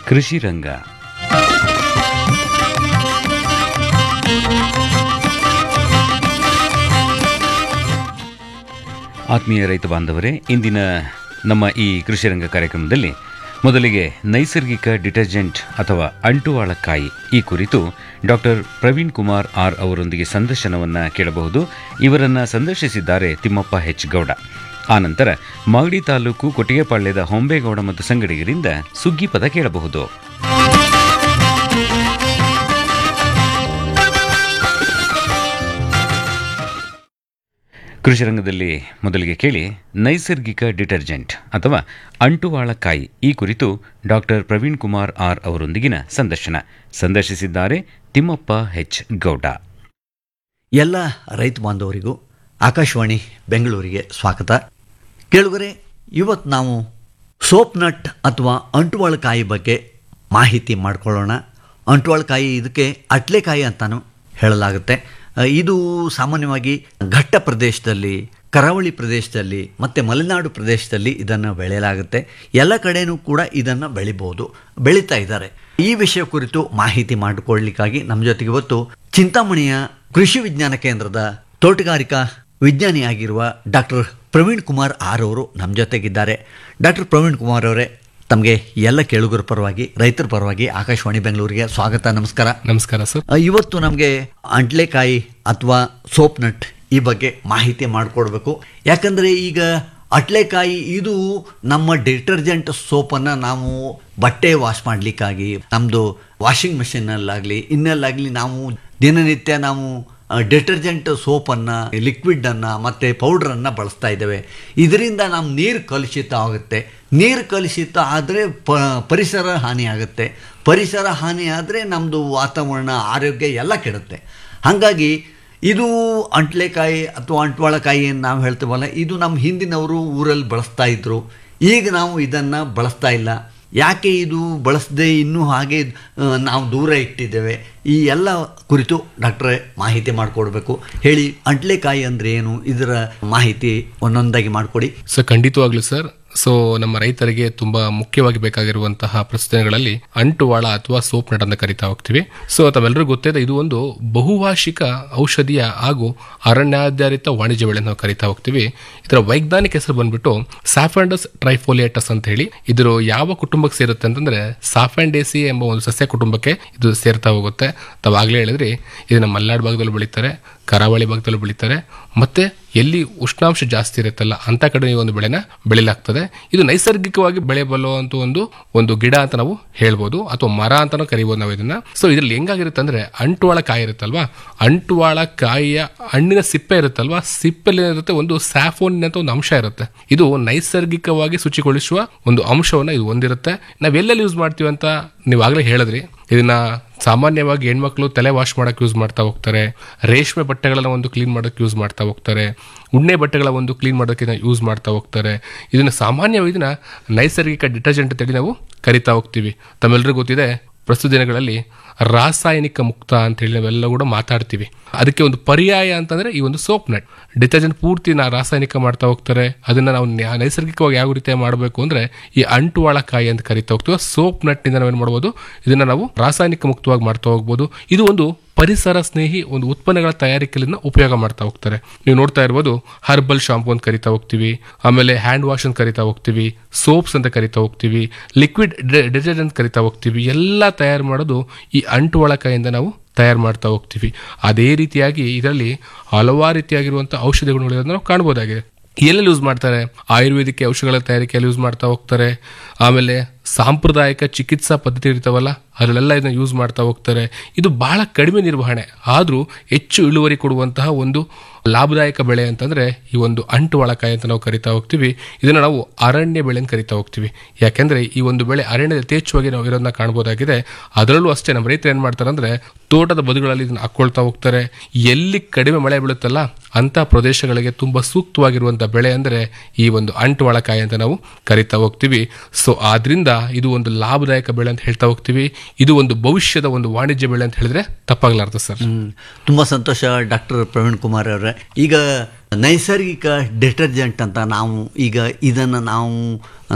ಕೃಷಿ ರಂಗ ಆತ್ಮೀಯ ರೈತ ಬಾಂಧವರೇ ಇಂದಿನ ನಮ್ಮ ಈ ಕೃಷಿ ರಂಗ ಕಾರ್ಯಕ್ರಮದಲ್ಲಿ ಮೊದಲಿಗೆ ನೈಸರ್ಗಿಕ ಡಿಟರ್ಜೆಂಟ್ ಅಥವಾ ಅಂಟುವಾಳಕಾಯಿ ಈ ಕುರಿತು ಡಾಕ್ಟರ್ ಪ್ರವೀಣ್ ಕುಮಾರ್ ಆರ್ ಅವರೊಂದಿಗೆ ಸಂದರ್ಶನವನ್ನು ಕೇಳಬಹುದು ಇವರನ್ನ ಸಂದರ್ಶಿಸಿದ್ದಾರೆ ತಿಮ್ಮಪ್ಪ ಹೆಚ್ ಗೌಡ ಆನಂತರ ಮಾಗಡಿ ತಾಲೂಕು ಕೊಟ್ಟಿಗೆಪಾಳ್ಯದ ಹೊಂಬೇಗೌಡ ಮತ್ತು ಸಂಗಡಿಗರಿಂದ ಸುಗ್ಗಿ ಪದ ಕೇಳಬಹುದು ಕೃಷಿ ರಂಗದಲ್ಲಿ ಮೊದಲಿಗೆ ಕೇಳಿ ನೈಸರ್ಗಿಕ ಡಿಟರ್ಜೆಂಟ್ ಅಥವಾ ಅಂಟುವಾಳಕಾಯಿ ಈ ಕುರಿತು ಡಾಕ್ಟರ್ ಪ್ರವೀಣ್ ಕುಮಾರ್ ಆರ್ ಅವರೊಂದಿಗಿನ ಸಂದರ್ಶನ ಸಂದರ್ಶಿಸಿದ್ದಾರೆ ತಿಮ್ಮಪ್ಪ ಹೆಚ್ ಗೌಡ ಎಲ್ಲ ರೈತ ಬಾಂಧವರಿಗೂ ಆಕಾಶವಾಣಿ ಬೆಂಗಳೂರಿಗೆ ಸ್ವಾಗತ ಕೇಳುಗರೆ ಇವತ್ತು ನಾವು ಸೋಪ್ ನಟ್ ಅಥವಾ ಅಂಟುವಾಳಕಾಯಿ ಬಗ್ಗೆ ಮಾಹಿತಿ ಮಾಡಿಕೊಳ್ಳೋಣ ಅಂಟುವಾಳಕಾಯಿ ಇದಕ್ಕೆ ಅಟ್ಲೆಕಾಯಿ ಅಂತಾನು ಹೇಳಲಾಗುತ್ತೆ ಅ, ಇದು ಸಾಮಾನ್ಯವಾಗಿ ಘಟ್ಟ ಪ್ರದೇಶದಲ್ಲಿ ಕರಾವಳಿ ಪ್ರದೇಶದಲ್ಲಿ ಮತ್ತು ಮಲೆನಾಡು ಪ್ರದೇಶದಲ್ಲಿ ಇದನ್ನು ಬೆಳೆಯಲಾಗುತ್ತೆ ಎಲ್ಲ ಕಡೆನೂ ಕೂಡ ಇದನ್ನು ಬೆಳಿಬೋದು ಬೆಳೀತಾ ಇದ್ದಾರೆ ಈ ವಿಷಯ ಕುರಿತು ಮಾಹಿತಿ ಮಾಡಿಕೊಳ್ಳಿಕ್ಕಾಗಿ ನಮ್ಮ ಜೊತೆಗೆ ಇವತ್ತು ಚಿಂತಾಮಣಿಯ ಕೃಷಿ ವಿಜ್ಞಾನ ಕೇಂದ್ರದ ತೋಟಗಾರಿಕಾ ವಿಜ್ಞಾನಿಯಾಗಿರುವ ಡಾಕ್ಟರ್ ಪ್ರವೀಣ್ ಕುಮಾರ್ ಆರ್ ಅವರು ನಮ್ಮ ಜೊತೆಗಿದ್ದಾರೆ ಡಾಕ್ಟರ್ ಪ್ರವೀಣ್ ಕುಮಾರ್ ಅವರೇ ತಮಗೆ ಎಲ್ಲ ಕೇಳುಗರ ಪರವಾಗಿ ರೈತರ ಪರವಾಗಿ ಆಕಾಶವಾಣಿ ಬೆಂಗಳೂರಿಗೆ ಸ್ವಾಗತ ನಮಸ್ಕಾರ ನಮಸ್ಕಾರ ಸರ್ ಅ, ಇವತ್ತು ನಮಗೆ ಅಂಟ್ಲೆಕಾಯಿ ಅಥವಾ ಸೋಪ್ ನಟ್ ಈ ಬಗ್ಗೆ ಮಾಹಿತಿ ಮಾಡಿಕೊಡ್ಬೇಕು ಯಾಕಂದರೆ ಈಗ ಅಟ್ಲೆಕಾಯಿ ಇದು ನಮ್ಮ ಡಿಟರ್ಜೆಂಟ್ ಸೋಪನ್ನು ನಾವು ಬಟ್ಟೆ ವಾಶ್ ಮಾಡಲಿಕ್ಕಾಗಿ ನಮ್ಮದು ವಾಷಿಂಗ್ ಮೆಷಿನಲ್ಲಾಗಲಿ ಇನ್ನೆಲ್ಲಾಗಲಿ ನಾವು ದಿನನಿತ್ಯ ನಾವು ಡಿಟರ್ಜೆಂಟ್ ಸೋಪನ್ನು ಲಿಕ್ವಿಡನ್ನು ಮತ್ತು ಪೌಡ್ರನ್ನು ಬಳಸ್ತಾ ಇದ್ದೇವೆ ಇದರಿಂದ ನಮ್ಮ ನೀರು ಕಲುಷಿತ ಆಗುತ್ತೆ ನೀರು ಕಲುಷಿತ ಆದರೆ ಪ ಪರಿಸರ ಹಾನಿ ಆಗುತ್ತೆ ಪರಿಸರ ಹಾನಿ ಆದರೆ ನಮ್ಮದು ವಾತಾವರಣ ಆರೋಗ್ಯ ಎಲ್ಲ ಕೆಡುತ್ತೆ ಹಾಗಾಗಿ ಇದು ಅಂಟ್ಲೆಕಾಯಿ ಅಥವಾ ಅಂಟ್ವಾಳಕಾಯಿ ಏನು ನಾವು ಹೇಳ್ತೀವಲ್ಲ ಇದು ನಮ್ಮ ಹಿಂದಿನವರು ಊರಲ್ಲಿ ಬಳಸ್ತಾ ಇದ್ದರು ಈಗ ನಾವು ಇದನ್ನು ಬಳಸ್ತಾ ಇಲ್ಲ ಯಾಕೆ ಇದು ಬಳಸದೆ ಇನ್ನೂ ಹಾಗೆ ಆ, ನಾವು ದೂರ ಇಟ್ಟಿದ್ದೇವೆ ಈ ಎಲ್ಲ ಕುರಿತು ಡಾಕ್ಟ್ರೇ ಮಾಹಿತಿ ಮಾಡಿಕೊಡ್ಬೇಕು ಹೇಳಿ ಅಂಟ್ಲೆಕಾಯಿ ಅಂದರೆ ಏನು ಇದರ ಮಾಹಿತಿ ಒಂದೊಂದಾಗಿ ಮಾಡಿಕೊಡಿ ಸೊ ಖಂಡಿತವಾಗ್ಲೂ ಸರ್ ಸೊ ನಮ್ಮ ರೈತರಿಗೆ ತುಂಬಾ ಮುಖ್ಯವಾಗಿ ಬೇಕಾಗಿರುವಂತಹ ಪ್ರಶ್ನೆಗಳಲ್ಲಿ ಅಂಟುವಾಳ ಅಥವಾ ಸೋಪ್ ನಟ್ ಅಂತ ಕರಿತಾ ಹೋಗ್ತೀವಿ ಸೊ ತಾವೆಲ್ಲರಿಗೂ ಗೊತ್ತಿದೆ ಇದು ಒಂದು ಬಹುವಾರ್ಷಿಕ ಔಷಧಿಯ ಹಾಗೂ ಅರಣ್ಯಾಧಾರಿತ ವಾಣಿಜ್ಯ ಬೆಳೆ ನಾವು ಕರಿತಾ ಹೋಗ್ತೀವಿ ಇದರ ವೈಜ್ಞಾನಿಕ ಹೆಸರು ಬಂದ್ಬಿಟ್ಟು ಸಾಫ್ಯಾಂಡಸ್ ಟ್ರೈಫೋಲಿಯೇಟಸ್ ಅಂತ ಹೇಳಿ ಇದ್ರ ಯಾವ ಕುಟುಂಬಕ್ಕೆ ಸೇರುತ್ತೆ ಅಂತಂದ್ರೆ ಸಾಫ್ಯಾಂಡೇಸಿ ಎಂಬ ಒಂದು ಸಸ್ಯ ಕುಟುಂಬಕ್ಕೆ ಇದು ಸೇರ್ತಾ ಹೋಗುತ್ತೆ ತಾವಾಗಲೇ ಹೇಳಿದ್ರಿ ಇದನ್ನ ಮಲೆನಾಡು ಭಾಗದಲ್ಲಿ ಬೆಳೀತಾರೆ ಕರಾವಳಿ ಭಾಗದಲ್ಲೂ ಬೆಳೀತಾರೆ ಮತ್ತೆ ಎಲ್ಲಿ ಉಷ್ಣಾಂಶ ಜಾಸ್ತಿ ಇರುತ್ತಲ್ಲ ಅಂತ ಕಡೆ ಈ ಒಂದು ಬೆಳೆನ ಬೆಳಿಲಾಗ್ತದೆ ಇದು ನೈಸರ್ಗಿಕವಾಗಿ ಬೆಳೆಯಬಲ್ಲುವಂತ ಒಂದು ಒಂದು ಗಿಡ ಅಂತ ನಾವು ಹೇಳ್ಬೋದು ಅಥವಾ ಮರ ಅಂತಾನು ಕರಿಬೋದು ನಾವು ಇದನ್ನ ಸೊ ಇದ್ರಲ್ಲಿ ಹೆಂಗಾಗಿರುತ್ತೆ ಅಂದ್ರೆ ಅಂಟುವಾಳ ಕಾಯಿ ಇರುತ್ತಲ್ವಾ ಅಂಟುವಾಳ ಕಾಯಿಯ ಹಣ್ಣಿನ ಸಿಪ್ಪೆ ಇರುತ್ತಲ್ವಾ ಸಿಪ್ಪೆಲಿ ಇರುತ್ತೆ ಒಂದು ಸ್ಯಾಫೋನ್ ಅಂತ ಒಂದು ಅಂಶ ಇರುತ್ತೆ ಇದು ನೈಸರ್ಗಿಕವಾಗಿ ಶುಚಿಗೊಳಿಸುವ ಒಂದು ಅಂಶವನ್ನ ಇದು ಹೊಂದಿರುತ್ತೆ ನಾವ್ ಎಲ್ಲೆಲ್ಲಿ ಯೂಸ್ ಮಾಡ್ತೀವಿ ಅಂತ ನೀವಾಗಲೇ ಹೇಳಿದ್ರಿ ಇದನ್ನ ಸಾಮಾನ್ಯವಾಗಿ ಹೆಣ್ಮಕ್ಳು ತಲೆ ವಾಶ್ ಮಾಡಕ್ ಯೂಸ್ ಮಾಡ್ತಾ ಹೋಗ್ತಾರೆ ರೇಷ್ಮೆ ಬಟ್ಟೆಗಳನ್ನ ಒಂದು ಕ್ಲೀನ್ ಮಾಡಕ್ ಯೂಸ್ ಮಾಡ್ತಾ ಹೋಗ್ತಾರೆ ಉಣ್ಣೆ ಬಟ್ಟೆಗಳ ಒಂದು ಕ್ಲೀನ್ ಮಾಡೋಕೆ ಇದನ್ನ ಯೂಸ್ ಮಾಡ್ತಾ ಹೋಗ್ತಾರೆ ಇದನ್ನ ಸಾಮಾನ್ಯವಾಗಿ ಇದನ್ನ ನೈಸರ್ಗಿಕ ಡಿಟರ್ಜೆಂಟ್ ಅಂತೇಳಿ ನಾವು ಕರಿತಾ ಹೋಗ್ತೀವಿ ತಮ್ಮೆಲ್ಲರಿಗೂ ಗೊತ್ತಿದೆ ಪ್ರಸ್ತುತ ದಿನಗಳಲ್ಲಿ ರಾಸಾಯನಿಕ ಮುಕ್ತ ಅಂತ ಹೇಳಿ ನಾವೆಲ್ಲ ಕೂಡ ಮಾತಾಡ್ತೀವಿ ಅದಕ್ಕೆ ಒಂದು ಪರ್ಯಾಯ ಅಂತಂದ್ರೆ ಈ ಒಂದು ಸೋಪ್ ನಟ್ ಡಿಟರ್ಜೆಂಟ್ ಪೂರ್ತಿ ನಾ ರಾಸಾಯನಿಕ ಮಾಡ್ತಾ ಹೋಗ್ತಾರೆ ಅದನ್ನ ನಾವು ನ್ಯಾ- ನೈಸರ್ಗಿಕವಾಗಿ ಯಾವ ರೀತಿ ಮಾಡಬೇಕು ಅಂದ್ರೆ ಈ ಅಂಟುವಾಳ ಕಾಯಿ ಅಂತ ಕರಿತಾ ಹೋಗ್ತೀವಿ ಸೋಪ್ ನಟ್ ನಿಂದ ನಾವೇನ್ ಮಾಡ್ಬೋದು ಇದನ್ನ ನಾವು ರಾಸಾಯನಿಕ ಮುಕ್ತವಾಗಿ ಮಾಡ್ತಾ ಹೋಗ್ಬೋದು ಇದು ಒಂದು ಪರಿಸರ ಸ್ನೇಹಿ ಒಂದು ಉತ್ಪನ್ನಗಳ ತಯಾರಿಕೆಯನ್ನ ಉಪಯೋಗ ಮಾಡ್ತಾ ಹೋಗ್ತಾರೆ ನೀವು ನೋಡ್ತಾ ಇರ್ಬೋದು ಹರ್ಬಲ್ ಶಾಂಪೂ ಅಂತ ಕರಿತಾ ಹೋಗ್ತೀವಿ ಆಮೇಲೆ ಹ್ಯಾಂಡ್ ವಾಶ್ ಅಂತ ಕರಿತಾ ಹೋಗ್ತೀವಿ ಸೋಪ್ಸ್ ಅಂತ ಕರಿತಾ ಹೋಗ್ತೀವಿ ಲಿಕ್ವಿಡ್ ಡಿಟರ್ಜೆಂಟ್ ಕರಿತಾ ಹೋಗ್ತೀವಿ ಎಲ್ಲ ತಯಾರು ಮಾಡೋದು ಈ ಅಂಟುವಳಕಾಯಿಂದ ನಾವು ತಯಾರು ಮಾಡ್ತಾ ಹೋಗ್ತೀವಿ ಅದೇ ರೀತಿಯಾಗಿ ಇದರಲ್ಲಿ ಹಲವಾರು ರೀತಿಯಾಗಿರುವಂತಹ ಔಷಧಿ ಗುಣಗಳಿರೋದನ್ನ ನಾವು ಕಾಣಬಹುದಾಗಿದೆ ಎಲ್ಲೆಲ್ಲಿ ಯೂಸ್ ಮಾಡ್ತಾರೆ ಆಯುರ್ವೇದಿಕ್ ಔಷಧಿಗಳ ತಯಾರಿಕೆಯಲ್ಲಿ ಯೂಸ್ ಮಾಡ್ತಾ ಹೋಗ್ತಾರೆ ಆಮೇಲೆ ಸಾಂಪ್ರದಾಯಿಕ ಚಿಕಿತ್ಸಾ ಪದ್ಧತಿ ಇರ್ತಾವಲ್ಲ ಅದರಲ್ಲೆಲ್ಲ ಇದನ್ನ ಯೂಸ್ ಮಾಡ್ತಾ ಹೋಗ್ತಾರೆ ಇದು ಬಹಳ ಕಡಿಮೆ ನಿರ್ವಹಣೆ ಆದರೂ ಹೆಚ್ಚು ಇಳುವರಿ ಕೊಡುವಂತಹ ಒಂದು ಲಾಭದಾಯಕ ಬೆಳೆ ಅಂತಂದ್ರೆ ಈ ಒಂದು ಅಂಟುವಾಳಕಾಯಿ ಅಂತ ನಾವು ಕರಿತಾ ಹೋಗ್ತೀವಿ ಇದನ್ನ ನಾವು ಅರಣ್ಯ ಬೆಳೆ ಅಂತ ಕರಿತಾ ಹೋಗ್ತೀವಿ ಯಾಕೆಂದ್ರೆ ಈ ಒಂದು ಬೆಳೆ ಅರಣ್ಯದ ಯಥೇಚ್ಛವಾಗಿ ನಾವು ಇರೋದನ್ನ ಕಾಣಬಹುದಾಗಿದೆ ಅದರಲ್ಲೂ ಅಷ್ಟೇ ನಮ್ಮ ರೈತರು ಏನ್ ಮಾಡ್ತಾರೆ ಅಂದ್ರೆ ತೋಟದ ಬದುಗಳಲ್ಲಿ ಇದನ್ನ ಹಾಕೊಳ್ತಾ ಹೋಗ್ತಾರೆ ಎಲ್ಲಿ ಕಡಿಮೆ ಮಳೆ ಬೀಳುತ್ತಲ್ಲ ಅಂತ ಪ್ರದೇಶಗಳಿಗೆ ತುಂಬಾ ಸೂಕ್ತವಾಗಿರುವಂತಹ ಬೆಳೆ ಅಂದ್ರೆ ಈ ಒಂದು ಅಂಟುವಾಳಕಾಯಿ ಅಂತ ನಾವು ಕರಿತಾ ಹೋಗ್ತೀವಿ ಸೊ ಆದ್ರಿಂದ ಇದು ಒಂದು ಲಾಭದಾಯಕ ಬೆಳೆ ಅಂತ ಹೇಳ್ತಾ ಹೋಗ್ತೀವಿ ಇದು ಒಂದು ಭವಿಷ್ಯದ ಒಂದು ವಾಣಿಜ್ಯ ಬೆಳೆ ಅಂತ ಹೇಳಿದ್ರೆ ತಪ್ಪಾಗ್ಲಾರ್ದು ಸರ್ ಹ್ಮ್. ತುಂಬಾ ಸಂತೋಷ ಡಾಕ್ಟರ್ ಪ್ರವೀಣ್ ಕುಮಾರ್ ಅವರೇ ಈಗ ನೈಸರ್ಗಿಕ ಡಿಟರ್ಜೆಂಟ್ ಅಂತ ನಾವು ಈಗ ಇದನ್ನು ನಾವು